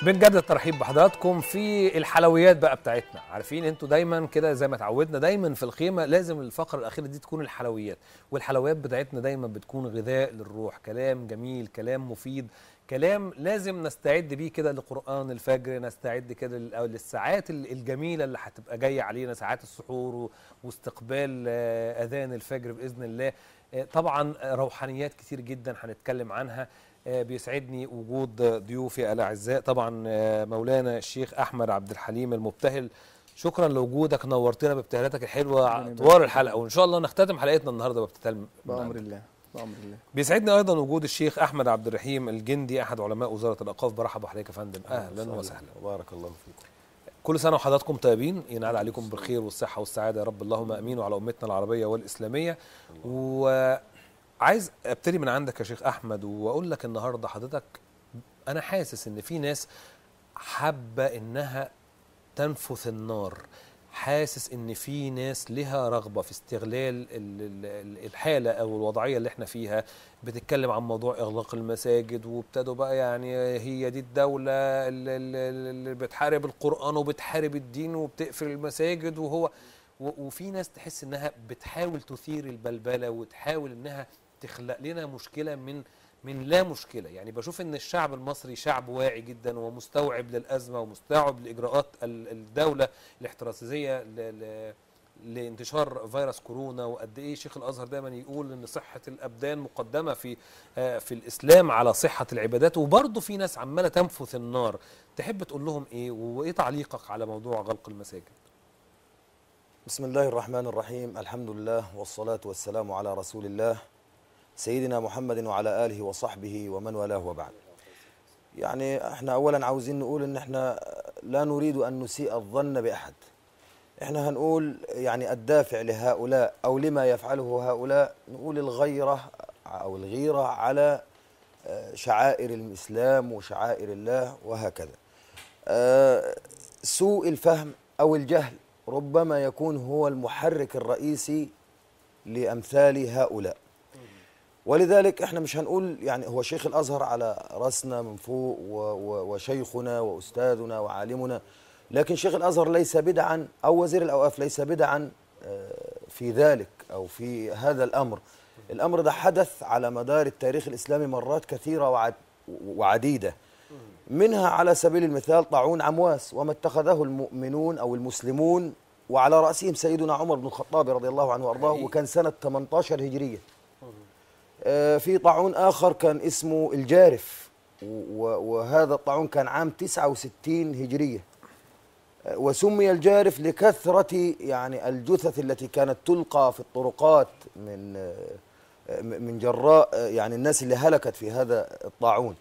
بنجدد الترحيب بحضراتكم في الحلويات بقى بتاعتنا عارفين انتوا دايما كده زي ما اتعودنا دايما في الخيمه لازم الفقره الاخيره دي تكون الحلويات والحلويات بتاعتنا دايما بتكون غذاء للروح كلام جميل كلام مفيد كلام لازم نستعد بيه كده لقران الفجر نستعد كده لل- أو للساعات ال- الجميله اللي هتبقى جايه علينا ساعات السحور و- واستقبال آه، اذان الفجر باذن الله آه، طبعا آه، روحانيات كتير جدا هنتكلم عنها آه، بيسعدني وجود ضيوفي الاعزاء طبعا آه، مولانا الشيخ احمد عبد الحليم المبتهل شكرا لوجودك نورتنا بابتهالاتك الحلوه ربنا يبارك طوال فيك. الحلقه وان شاء الله نختتم حلقتنا النهارده بابتهال من بأمر عندك. الله بأمر الله بيسعدني ايضا وجود الشيخ احمد عبد الرحيم الجندي احد علماء وزاره الاوقاف برحب بحضرتك يا فندم اهلا وسهلا بارك الله فيكم كل سنه وحضراتكم طيبين ينال عليكم بالخير والصحه والسعاده يا رب اللهم امين وعلى امتنا العربيه والاسلاميه وعايز ابتدي من عندك يا شيخ احمد واقول لك النهارده حضرتك انا حاسس ان في ناس حابه انها تنفث النار حاسس ان في ناس لها رغبه في استغلال ال- ال- ال- الحاله او الوضعيه اللي احنا فيها بتتكلم عن موضوع اغلاق المساجد وابتدوا بقى يعني هي دي الدوله اللي, اللي اللي بتحارب القران وبتحارب الدين وبتقفل المساجد وهو و- وفي ناس تحس انها بتحاول تثير البلبله وتحاول انها تخلق لنا مشكله من من لا مشكله يعني بشوف ان الشعب المصري شعب واعي جدا ومستوعب للازمه ومستوعب لاجراءات ال- الدوله الاحترازيه ل- ل- لانتشار فيروس كورونا وقد ايه شيخ الازهر دايما يقول ان صحه الابدان مقدمه في آه، في الاسلام على صحه العبادات وبرضه في ناس عماله تنفث النار تحب تقول لهم ايه وايه تعليقك على موضوع غلق المساجد بسم الله الرحمن الرحيم الحمد لله والصلاة والسلام على رسول الله سيدنا محمد وعلى آله وصحبه ومن والاه وبعد يعني احنا اولا عاوزين نقول ان احنا لا نريد ان نسيء الظن باحد احنا هنقول يعني الدافع لهؤلاء او لما يفعله هؤلاء نقول الغيرة او الغيرة على آه، شعائر الاسلام وشعائر الله وهكذا آه، سوء الفهم او الجهل ربما يكون هو المحرك الرئيسي لامثال هؤلاء ولذلك احنا مش هنقول يعني هو شيخ الازهر على راسنا من فوق و- و- وشيخنا واستاذنا وعالمنا لكن شيخ الازهر ليس بدعا او وزير الاوقاف ليس بدعا آه، في ذلك او في هذا الامر الامر ده حدث على مدار التاريخ الاسلامي مرات كثيره وعد وعديده منها على سبيل المثال طاعون عمواس وما اتخذه المؤمنون او المسلمون وعلى راسهم سيدنا عمر بن الخطاب رضي الله عنه وارضاه حقيقي. وكان سنه 18 هجريه آه، في طاعون آخر كان اسمه الجارف و- وهذا الطاعون كان عام 69 هجرية آه، وسمي الجارف لكثرة يعني الجثث التي كانت تلقى في الطرقات من آه، من جراء آه، يعني الناس اللي هلكت في هذا الطاعون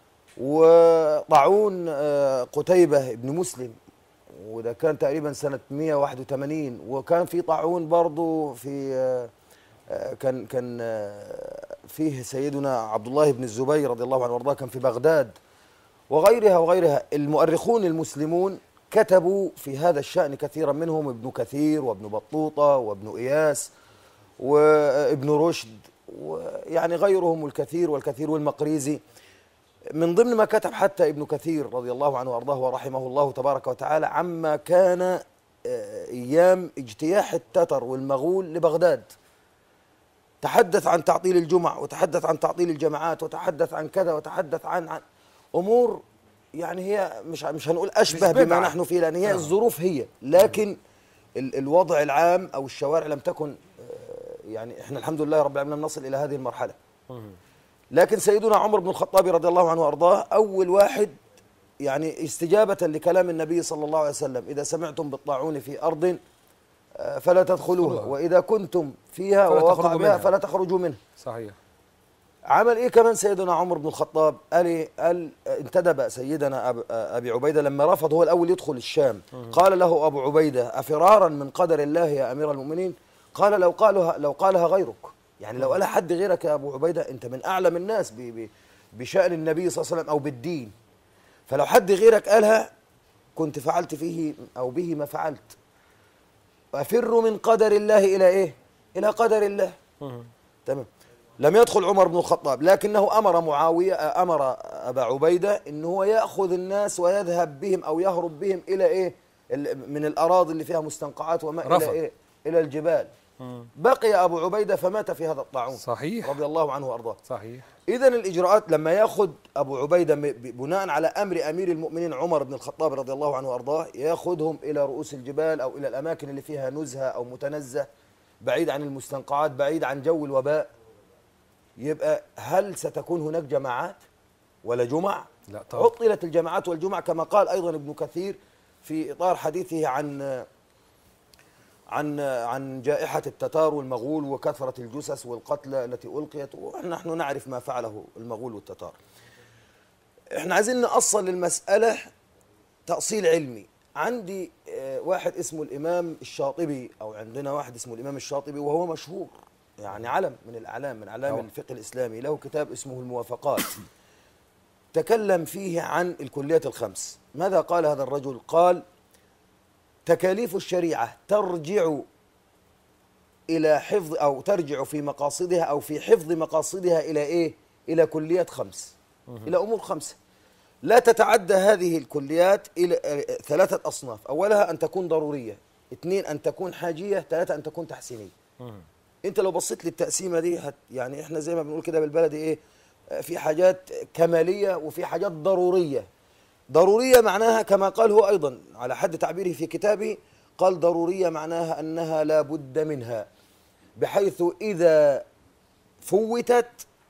وطاعون آه، قتيبة بن مسلم وده كان تقريبا سنة 181 وكان في طاعون برضه في آه، آه، كان كان آه، فيه سيدنا عبد الله بن الزبير رضي الله عنه وارضاه كان في بغداد وغيرها وغيرها المؤرخون المسلمون كتبوا في هذا الشأن كثيرا منهم ابن كثير وابن بطوطة وابن إياس وابن رشد ويعني غيرهم الكثير والكثير والمقريزي من ضمن ما كتب حتى ابن كثير رضي الله عنه وارضاه ورحمه الله تبارك وتعالى عما كان آه، ايام اجتياح التتر والمغول لبغداد تحدث عن تعطيل الجمع وتحدث عن تعطيل الجماعات وتحدث عن كذا وتحدث عن عن امور يعني هي مش مش هنقول اشبه مش بما بدعة. نحن فيه لان هي آه. الظروف هي لكن ال الوضع العام او الشوارع لم تكن آه، يعني احنا الحمد لله رب العالمين لم نصل الى هذه المرحله لكن سيدنا عمر بن الخطاب رضي الله عنه وارضاه اول واحد يعني استجابه لكلام النبي صلى الله عليه وسلم اذا سمعتم بالطاعون في ارض آه، فلا تدخلوها تدخلوها. واذا كنتم فيها فلا ووقع تخرجوا بها منها. فلا تخرجوا منها صحيح عمل ايه كمان سيدنا عمر بن الخطاب قال إيه؟ قال انتدب سيدنا أب ابي عبيده لما رفض هو الاول يدخل الشام قال له ابو عبيده افرارا من قدر الله يا امير المؤمنين قال لو قالها لو قالها غيرك يعني لو قالها حد غيرك يا ابو عبيده انت من اعلم الناس ب- ب- بشان النبي صلى الله عليه وسلم او بالدين فلو حد غيرك قالها كنت فعلت فيه او به ما فعلت افر من قدر الله الى ايه الى قدر الله تمام لم يدخل عمر بن الخطاب لكنه امر معاويه امر ابا عبيده ان هو ياخذ الناس ويذهب بهم او يهرب بهم الى ايه ال- من الاراضي اللي فيها مستنقعات وما رفض. الى ايه الى الجبال بقي ابو عبيده فمات في هذا الطاعون صحيح رضي الله عنه وارضاه صحيح اذا الاجراءات لما ياخذ ابو عبيده م- ب- بناء على امر امير المؤمنين عمر بن الخطاب رضي الله عنه وارضاه ياخذهم الى رؤوس الجبال او الى الاماكن اللي فيها نزهه او متنزه بعيد عن المستنقعات بعيد عن جو الوباء يبقى هل ستكون هناك جماعات ولا جمع لا طبعا عطلت الجماعات والجمع كما قال ايضا ابن كثير في اطار حديثه عن عن عن جائحة التتار والمغول وكثرة الجثث والقتلى التي ألقيت ونحن نعرف ما فعله المغول والتتار احنا عايزين نأصل للمسألة تأصيل علمي عندي آه، واحد اسمه الإمام الشاطبي أو عندنا واحد اسمه الإمام الشاطبي وهو مشهور يعني علم من الأعلام من أعلام طبعا. الفقه الإسلامي له كتاب اسمه الموافقات تكلم فيه عن الكليات الخمس ماذا قال هذا الرجل قال تكاليف الشريعة ترجع إلى حفظ أو ترجع في مقاصدها أو في حفظ مقاصدها إلى إيه؟ إلى كليات خمس إلى أمور خمسة لا تتعدى هذه الكليات إلى آه، ثلاثة أصناف أولها أن تكون ضرورية اثنين أن تكون حاجية ثلاثة أن تكون تحسينية انت لو بصيت للتقسيمه دي هت يعني احنا زي ما بنقول كده بالبلدي ايه آه، في حاجات كماليه وفي حاجات ضروريه ضروريه معناها كما قال هو ايضا على حد تعبيره في كتابه قال ضروريه معناها انها لا بد منها بحيث اذا فوتت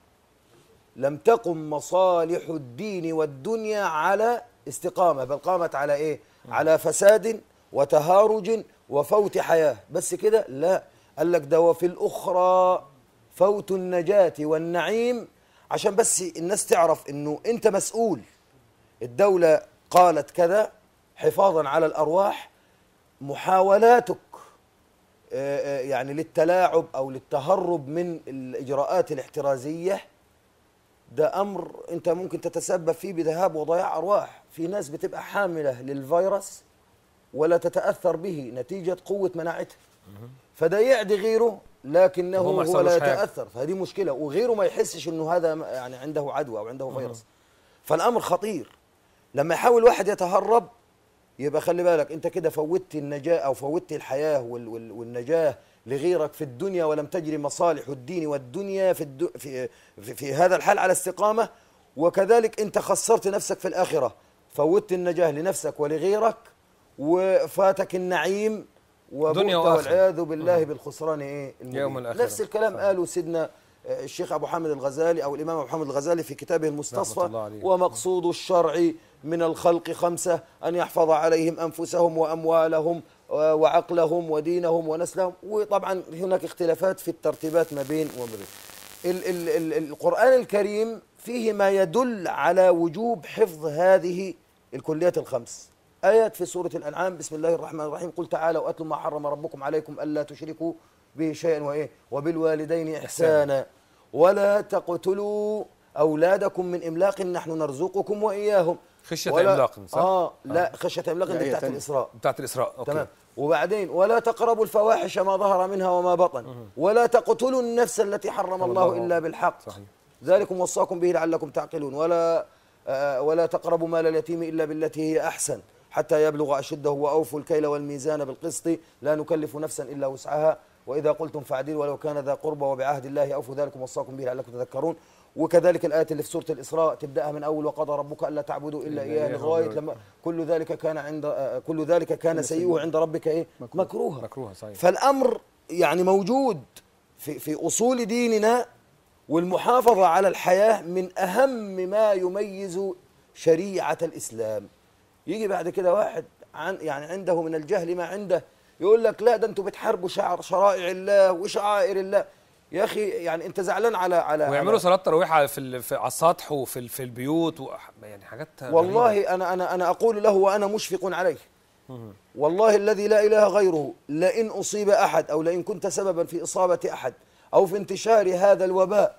لم تقم مصالح الدين والدنيا على استقامه بل قامت على ايه على فساد وتهارج وفوت حياه بس كده لا قال لك ده وفي الاخرى فوت النجاه والنعيم عشان بس الناس تعرف انه انت مسؤول الدوله قالت كذا حفاظا على الارواح محاولاتك آه، آه، يعني للتلاعب او للتهرب من الاجراءات الاحترازيه ده امر انت ممكن تتسبب فيه بذهاب وضياع ارواح في ناس بتبقى حامله للفيروس ولا تتاثر به نتيجه قوه مناعتها فده يعدي غيره لكنه وهو ما هو لا يحصلوش حاجة. يتاثر فهذه مشكله وغيره ما يحسش انه هذا يعني عنده عدوى او عنده فيروس فالامر خطير لما يحاول واحد يتهرب يبقى خلي بالك انت كده فوتت النجاه او فوتت الحياه وال وال والنجاه لغيرك في الدنيا ولم تجري مصالح الدين والدنيا في الدو في, في في هذا الحال على استقامه وكذلك انت خسرت نفسك في الاخره فوتت النجاه لنفسك ولغيرك وفاتك النعيم دنيا وبؤت وآخرة. والعياذ بالله بالخسران ايه المبين. يوم الآخرة. نفس الكلام صحيح. قاله سيدنا آه، الشيخ ابو حامد الغزالي او الامام ابو حامد الغزالي في كتابه رحمة المستصفى الله عليه. ومقصود الشرع من الخلق خمسة أن يحفظ عليهم أنفسهم وأموالهم آه، وعقلهم ودينهم ونسلهم وطبعا هناك اختلافات في الترتيبات ما بين وما بين ال- ال- ال- القرآن الكريم فيه ما يدل على وجوب حفظ هذه الكليات الخمس آيات في سورة الأنعام بسم الله الرحمن الرحيم قل تعالوا أتلوا ما حرم ربكم عليكم ألا تشركوا به شيئا وإيه وبالوالدين إحسانا ولا تقتلوا أولادكم من إملاق نحن نرزقكم وإياهم خشية ولا- إملاق، صح؟ آه لا خشية إملاق لا، دي هي بتاعت تانية. الإسراء بتاعت الاسراء اوكي تمام وبعدين ولا تقربوا الفواحش ما ظهر منها وما بطن ولا تقتلوا النفس التي حرم الله الله. إلا بالحق صحيح. ذلكم وصاكم به لعلكم تعقلون ولا آه، ولا تقربوا مال اليتيم إلا بالتي هي أحسن حتى يبلغ أشده وأوفوا الكيل والميزان بالقسط لا نكلف نفسا إلا وسعها وإذا قلتم فعدلوا ولو كان ذا قربى وبعهد الله أوفوا ذلكم وصاكم به لعلكم تذكرون وكذلك الآية اللي في سورة الإسراء تبدأها من أول وقضى ربك ألا تعبدوا إلا إلا إياه إياه لغاية وبالوالدين. لما كل ذلك كان عند آه، كل ذلك كان سيئه عند ربك إيه مكروها مكروهه صحيح فالامر يعني موجود في في اصول ديننا والمحافظه على الحياه من اهم ما يميز شريعه الاسلام يجي بعد كده واحد عن يعني عنده من الجهل ما عنده يقول لك لا ده انتوا بتحاربوا شعر شرائع الله وشعائر الله يا اخي يعني انت زعلان على على ويعملوا على- صلاه تراويح في, ال- في على السطح وفي ال- في البيوت و... يعني حاجات غريبة. والله انا انا انا اقول له وانا مشفق عليه والله الذي لا اله غيره لئن اصيب احد او لئن كنت سببا في اصابه احد او في انتشار هذا الوباء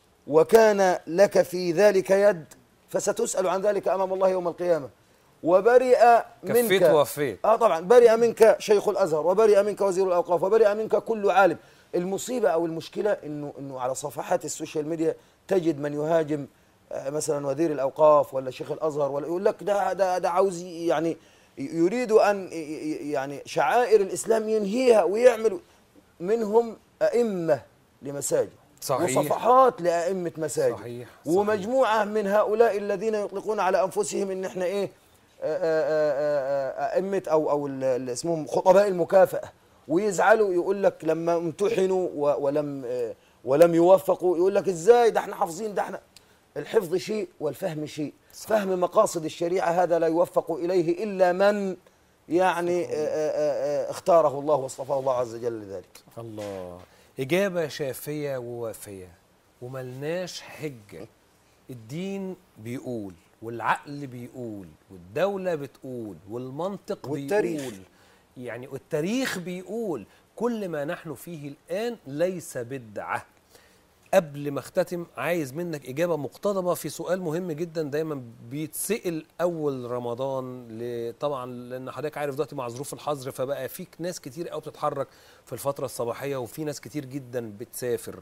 وكان لك في ذلك يد فستسال عن ذلك امام الله يوم القيامه وبرئ منك كفيت ووفيت. اه طبعا برئ منك شيخ الازهر وبرئ منك وزير الاوقاف وبرئ منك كل عالم المصيبه او المشكله انه انه على صفحات السوشيال ميديا تجد من يهاجم آه، مثلا وزير الاوقاف ولا شيخ الازهر ولا يقول لك ده ده ده عاوز ي- يعني يريد ان ي- ي- يعني شعائر الاسلام ينهيها ويعمل منهم ائمه لمساجد صحيح. وصفحات لائمه مساجد صحيح، ومجموعه من هؤلاء الذين يطلقون على انفسهم ان احنا ايه آه، آه، آه، آه، ائمه او او ال- ال- اسمهم خطباء المكافاه ويزعلوا يقول لك لما امتحنوا و- ولم آه، ولم يوفقوا يقول لك ازاي ده احنا حافظين ده احنا الحفظ شيء والفهم شيء فهم مقاصد الشريعه هذا لا يوفق اليه الا من يعني آه، آه، آه، اختاره الله واصطفاه الله عز وجل لذلك الله إجابة شافية ووافية وملناش حجة الدين بيقول والعقل بيقول والدولة بتقول والمنطق والتاريخ. بيقول يعني والتاريخ بيقول كل ما نحن فيه الآن ليس بدعة قبل ما اختتم عايز منك اجابه مقتضبه في سؤال مهم جدا دايما بيتسال اول رمضان ل- طبعا لان حضرتك عارف دلوقتي مع ظروف الحظر فبقى في ناس كتير قوي بتتحرك في الفتره الصباحيه وفي ناس كتير جدا بتسافر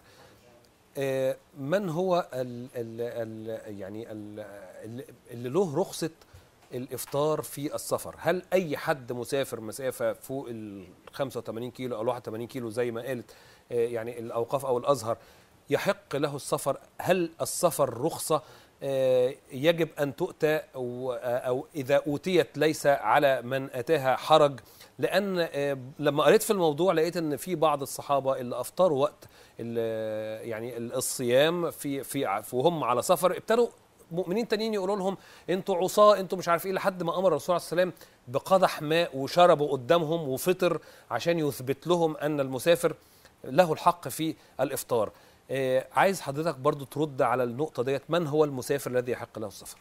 آه، من هو ال ال ال يعني ال ال- اللي له رخصه الافطار في السفر هل اي حد مسافر مسافه فوق ال 85 كيلو او 81 كيلو زي ما قالت آه، يعني الاوقاف او الازهر يحق له السفر هل السفر رخصه آه، يجب ان تؤتى او او اذا اوتيت ليس على من اتاها حرج لان آه، لما قريت في الموضوع لقيت ان في بعض الصحابه اللي افطروا وقت ال- يعني الصيام في في وهم على سفر ابتدوا مؤمنين تانيين يقولوا لهم انتوا عصاه انتوا مش عارف ايه لحد ما امر الرسول عليه السلام بقدح ماء وشربوا قدامهم وفطر عشان يثبت لهم ان المسافر له الحق في الافطار آه عايز حضرتك برضو ترد على النقطه ديت من هو المسافر الذي يحق له السفر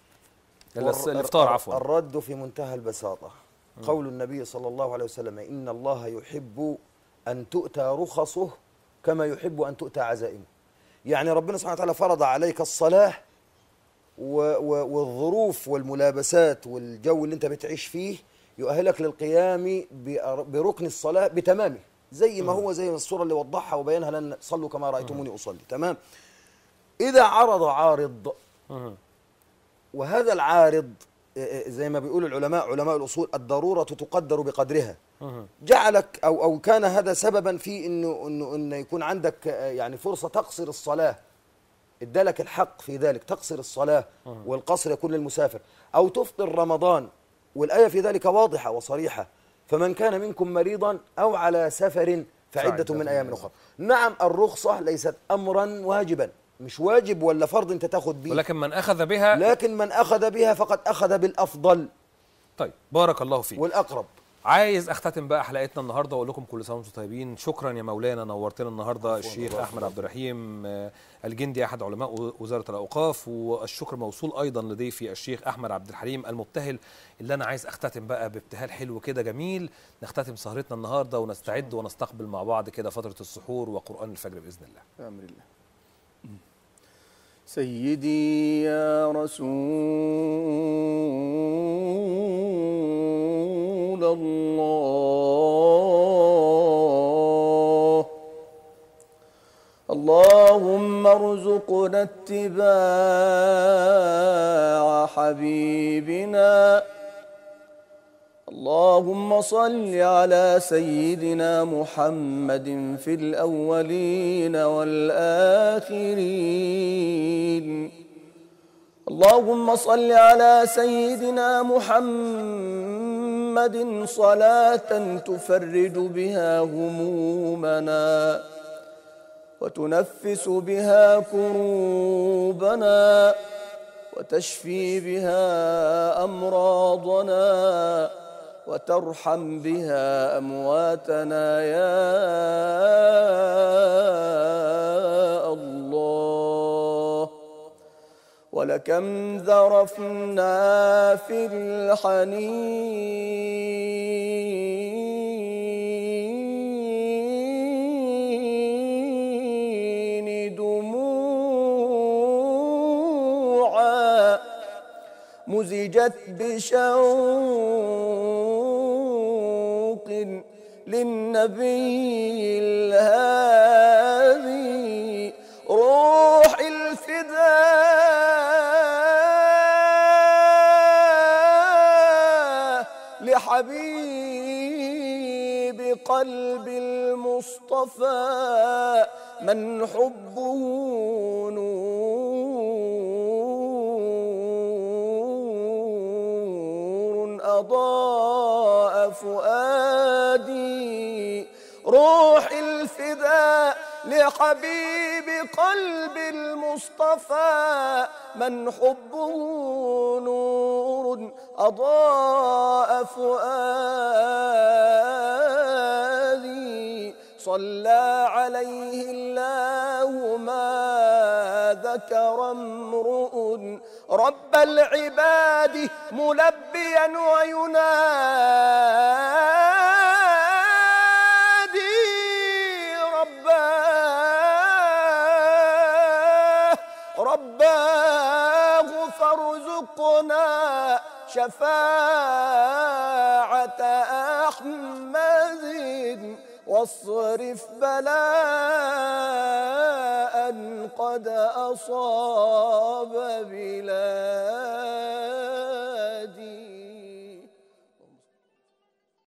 الس- والر- الافطار الر- عفوا الرد في منتهى البساطة قول النبي صلى الله عليه وسلم إن الله يحب أن تؤتى رخصه كما يحب أن تؤتى عزائمه يعني ربنا سبحانه وتعالى فرض عليك الصلاة و و والظروف والملابسات والجو اللي انت بتعيش فيه يؤهلك للقيام بأر- بركن الصلاة بتمامه زي ما هو زي الصورة اللي وضحها وبينها لن صلوا كما رأيتموني أصلي تمام إذا عرض عارض مهم. وهذا العارض آه، آه، زي ما بيقول العلماء علماء الأصول الضرورة تقدر بقدرها مهم. جعلك أو أو كان هذا سببا في إنه إنه إنه يكون عندك آه، يعني فرصة تقصر الصلاة ادالك الحق في ذلك تقصر الصلاة والقصر يكون للمسافر أو تفطر رمضان والآية في ذلك واضحة وصريحة فمن كان منكم مريضا أو على سفر فعدة من أيام أخرى نعم الرخصة ليست أمرا واجبا مش واجب ولا فرض أنت تاخد به ولكن من اخذ بها لكن من أخذ بها فقد أخذ بالأفضل طيب بارك الله فيك والأقرب عايز اختتم بقى حلقتنا النهارده واقول لكم كل سنه وانتم طيبين شكرا يا مولانا نورتنا النهارده الشيخ الله احمد عبد الرحيم آه، الجندي احد علماء وزاره الاوقاف والشكر موصول ايضا لضيفي الشيخ احمد عبد الحليم المبتهل اللي انا عايز اختتم بقى بابتهال حلو كده جميل نختتم سهرتنا النهارده ونستعد ونستقبل مع بعض كده فتره السحور وقران الفجر باذن الله بأمر الله سيدي يا رسول الله اللهم ارزقنا اتباع حبيبنا اللهم صل على سيدنا محمد في الأولين والآخرين اللهم صل على سيدنا محمد صلاة تفرج بها همومنا وتنفس بها كروبنا وتشفي بها امراضنا وترحم بها امواتنا يا الله ولكم ذرفنا في الحنين دموعا مزجت بشوق للنبي الهادي روح الفداء لحبيب قلب المصطفى من حبه نور أضاء فؤادي روح الفداء لحبيب قلب المصطفى من حبه نور أضاء فؤادي صلى عليه الله ما ذكر امرؤ رب العباد ملبيا وينادي رباه رباه فارزقنا شفاعة أحمد واصرف بلاء قد أصاب بلادي